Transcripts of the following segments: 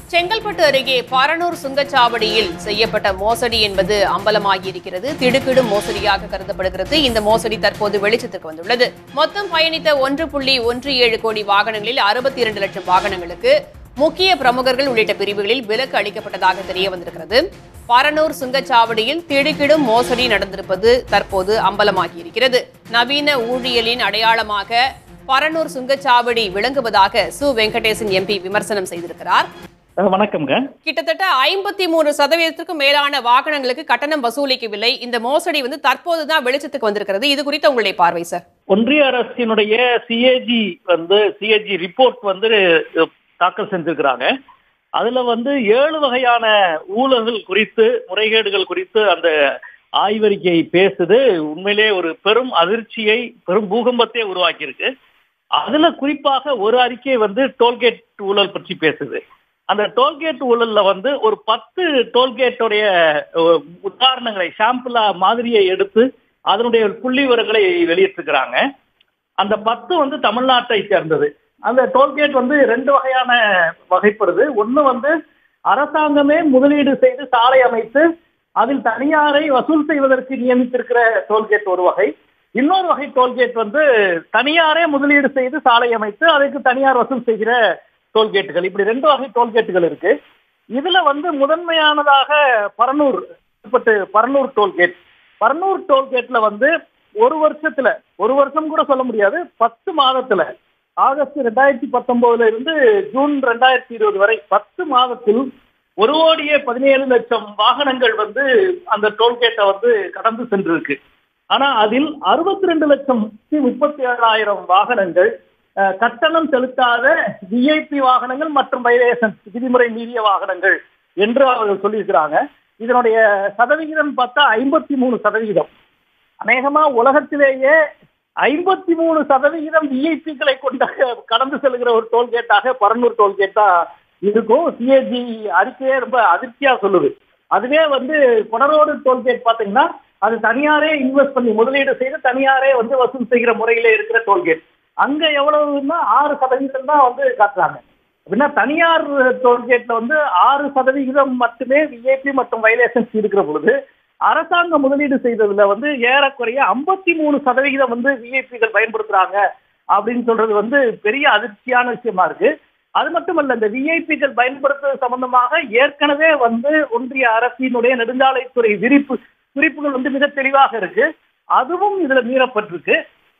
செங்கல்பட்டு அருகே பரனூர் சுங்கச்சாவடியில் செய்யப்பட்ட மோசடி என்பது அம்பலமாகி இருக்கிறது திடுக்கிடும் மோசடியாக கருதப்படுகிறது இந்த மோசடி தற்போது வெளிச்சத்துக்கு வந்துள்ளது மொத்தம் பயணித்த ஒன்று புள்ளி ஒன்று ஏழு கோடி வாகனங்களில் அறுபத்தி இரண்டு லட்சம் வாகனங்களுக்கு முக்கிய பிரமுகர்கள் உள்ளிட்ட பிரிவுகளில் விலக்கு அளிக்கப்பட்டதாக தெரிய வந்திருக்கிறது பரனூர் சுங்கச்சாவடியில் திடுக்கிடும் மோசடி நடந்திருப்பது தற்போது அம்பலமாகி இருக்கிறது நவீன ஊழியலின் அடையாளமாக பரனூர் சுங்கச்சாவடி விளங்குவதாக சு வெங்கடேசன் எம்பி விமர்சனம் செய்திருக்கிறார் அஹ் வணக்கம்ங்க கிட்டத்தட்ட ஐம்பத்தி மூணு சதவீதத்திற்கும் மேலான வாகனங்களுக்கு கட்டணம் வசூலிக்கவில்லை இந்த மோசடி வந்து தற்போதுதான் வெளிச்சத்துக்கு வந்திருக்கிறது இது குறித்த உங்களுடைய பார்வை சார் ஒன்றிய அரசினுடைய சிஏஜி வந்து சிஏஜி ரிப்போர்ட் வந்து அஹ், தாக்கல் செஞ்சிருக்கிறாங்க அதுல வந்து ஏழு வகையான ஊழல்கள் குறித்து முறைகேடுகள் குறித்து அந்த ஆய்வறிக்கை பேசுது உண்மையிலே ஒரு பெரும் அதிர்ச்சியை பெரும் பூகம்பத்தை உருவாக்கியிருக்கு அதுல குறிப்பாக ஒரு அறிக்கை வந்து டோல்கேட் ஊழல் பற்றி பேசுது அந்த டோல்கேட் ஊழல்ல வந்து ஒரு பத்து டோல்கேட்டோடைய அஹ், உதாரணங்களை சாம்பிளா மாதிரியை எடுத்து அதனுடைய புள்ளி விவரங்களை வெளியிட்டிருக்கிறாங்க அந்த பத்து வந்து தமிழ்நாட்டை சேர்ந்தது அந்த டோல்கேட் வந்து ரெண்டு வகையான வகைப்படுது ஒண்ணு வந்து அரசாங்கமே முதலீடு செய்து சாலை அமைத்து அதில் தனியாரை வசூல் செய்வதற்கு நியமித்திருக்கிற டோல்கேட் ஒரு வகை இன்னொரு வகை டோல்கேட் வந்து தனியாரே முதலீடு செய்து சாலை அமைத்து அதுக்கு தனியார் வசூல் செய்கிற டோல்கேட்டுகள் இப்படி ரெண்டு வகை டோல்கேட்டுகள் இருக்கு இதுல வந்து முதன்மையானதாக பரனூர் பட்டு பரனூர் டோல்கேட் பரனூர் டோல்கேட்ல வந்து ஒரு வருஷத்துல ஒரு வருஷம் கூட சொல்ல முடியாது பத்து மாதத்துல ஆகஸ்ட் ரெண்டாயிரத்தி பத்தொன்பதுல இருந்து ஜூன் ரெண்டாயிரத்தி இருபது வரை பத்து மாதத்தில் ஒரு கோடியே பதினேழு லட்சம் வாகனங்கள் வந்து அந்த டோல்கேட்டை வந்து கடந்து சென்றிருக்கு ஆனா அதில் அறுபத்தி ரெண்டு லட்சம் முப்பத்தி ஏழாயிரம் வாகனங்கள் அஹ், கட்டணம் செலுத்தாத விஐபி வாகனங்கள் மற்றும் வைலேஷன் விதிமுறை மீறிய வாகனங்கள் என்று அவர்கள் சொல்லியிருக்கிறாங்க இதனுடைய சதவிகிதம் பார்த்தா ஐம்பத்தி மூணு சதவிகிதம் அநேகமா உலகத்திலேயே ஐம்பத்தி மூணு சதவிகிதம் விஐபிக்களை கொண்ட கடந்து செல்கிற ஒரு டோல்கேட்டாக பரனூர் டோல்கேட் தான் இருக்கும் சிஏஜி அறிக்கையே ரொம்ப அதிர்ச்சியா சொல்லுது அதுவே வந்து கொடரோடு டோல்கேட் பாத்தீங்கன்னா அது தனியாரே இன்வெஸ்ட் பண்ணி முதலீடு செய்து தனியாரே வந்து வசூல் செய்கிற முறையில இருக்கிற டோல்கேட் அங்க எவ்வளவுன்னா ஆறு சதவீதம் தான் வந்து காட்டுறாங்க அப்படின்னா தனியார் டோல்கேட்ல வந்து ஆறு சதவிகிதம் மட்டுமே விஐபி மற்றும் வைலேஷன்ஸ் இருக்கிற பொழுது அரசாங்க முதலீடு செய்ததுல வந்து ஏறக்குறைய ஐம்பத்தி மூணு சதவிகிதம் வந்து விஐபிகள் பயன்படுத்துறாங்க அப்படின்னு சொல்றது வந்து பெரிய அதிர்ச்சியான விஷயமா இருக்கு அது மட்டுமல்ல இந்த விஐபிகள் பயன்படுத்துவது சம்பந்தமாக ஏற்கனவே வந்து ஒன்றிய அரசினுடைய நெடுஞ்சாலைத்துறை விரிப்பு குறிப்புகள் வந்து மிக தெளிவாக இருக்கு அதுவும் இதுல மீறப்பட்டிருக்கு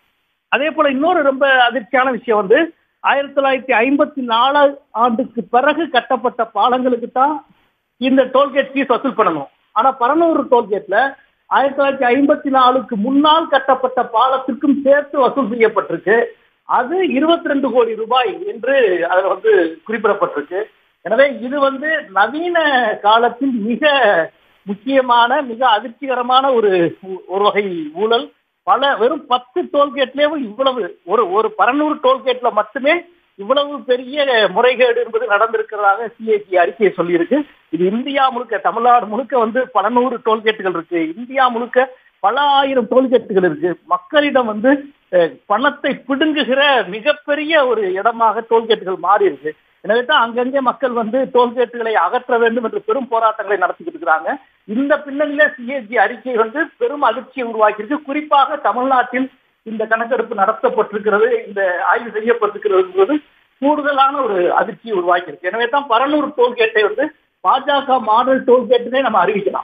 அதே போல இன்னொரு ரொம்ப அதிர்ச்சியான விஷயம் வந்து ஆயிரத்தி தொள்ளாயிரத்தி ஐம்பத்தி நாலாம் ஆண்டுக்கு பிறகு கட்டப்பட்ட பாலங்களுக்கு தான் இந்த டோல்கேட் ஃபீஸ் வசூல் பண்ணணும் ஆனா பரனூர் டோல்கேட்ல ஆயிரத்தி தொள்ளாயிரத்தி ஐம்பத்தி நாலுக்கு முன்னால் கட்டப்பட்ட பாலத்திற்கும் சேர்த்து வசூல் செய்யப்பட்டிருக்கு அது இருபத்தி ரெண்டு கோடி ரூபாய் என்று அதில் வந்து குறிப்பிடப்பட்டிருக்கு எனவே இது வந்து நவீன காலத்தில் மிக முக்கியமான மிக அதிர்ச்சிகரமான ஒரு ஒரு வகை ஊழல் பல வெறும் பத்து டோல்கேட்லயும் இவ்வளவு ஒரு ஒரு பரநூறு டோல்கேட்ல மட்டுமே இவ்வளவு பெரிய முறைகேடு என்பது நடந்திருக்கிறதாக சிஏஜி அறிக்கையை சொல்லியிருக்கு இது இந்தியா முழுக்க தமிழ்நாடு முழுக்க வந்து பல நூறு டோல்கேட்டுகள் இருக்கு இந்தியா முழுக்க பல ஆயிரம் டோல்கேட்டுகள் இருக்கு மக்களிடம் வந்து அஹ், பணத்தை பிடுங்குகிற மிகப்பெரிய ஒரு இடமாக டோல்கேட்டுகள் மாறி இருக்கு எனவே தான் அங்கங்கே மக்கள் வந்து டோல்கேட்டுகளை அகற்ற வேண்டும் என்று பெரும் போராட்டங்களை நடத்திக்கிட்டு இருக்கிறாங்க இந்த பின்னணியில சிஏஜி அறிக்கை வந்து பெரும் அதிர்ச்சியை உருவாக்கியிருக்கு குறிப்பாக தமிழ்நாட்டில் இந்த கணக்கெடுப்பு நடத்தப்பட்டிருக்கிறது இந்த ஆய்வு செய்யப்பட்டிருக்கிறது என்பது கூடுதலான ஒரு அதிர்ச்சியை உருவாக்கியிருக்கு எனவே தான் பரனூர் டோல்கேட்டை வந்து பாஜக மாடல் டோல்கேட்டுனே நம்ம அறிவிக்கலாம்